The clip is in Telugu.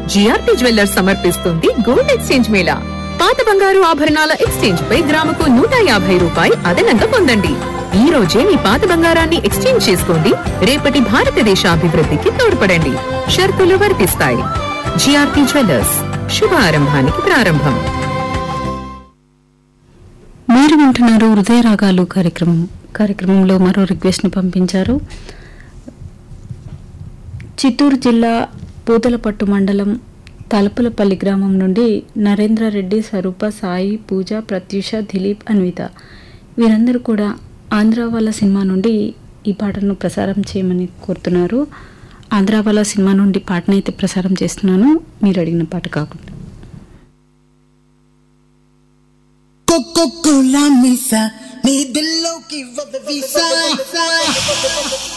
జిఆర్పి జ్యువెల్లర్స్ సమర్పిస్తుంది గోల్డ్ ఎక్స్చేంజ్ మేళా పాత బంగారు ఆభరణాల ఎక్స్చేంజ్ పై గ్రాముకు నూట యాభై రూపాయి అదనంగా పొందండి ఈ రోజే మీ పాత బంగారాన్ని ఎక్స్చేంజ్ చేసుకోండి రేపటి భారతదేశ అభివృద్ధికి తోడ్పడండి షరతులు వర్తిస్తాయి జిఆర్పి జ్యువెల్లర్స్ శుభారంభానికి ప్రారంభం మీరు వింటున్నారు హృదయ రాగాలు కార్యక్రమం కార్యక్రమంలో మరో రిక్వెస్ట్ ని పంపించారు చిత్తూరు జిల్లా పూతలపట్టు మండలం తలపులపల్లి గ్రామం నుండి నరేంద్ర రెడ్డి స్వరూప సాయి పూజ ప్రత్యూష దిలీప్ అన్విత వీరందరూ కూడా ఆంధ్ర వాళ్ళ సినిమా నుండి ఈ పాటను ప్రసారం చేయమని కోరుతున్నారు ఆంధ్ర వాళ్ళ సినిమా నుండి పాటనైతే ప్రసారం చేస్తున్నాను మీరు అడిగిన పాట కాకుండా Coco la misa, mi de lo que va de visa.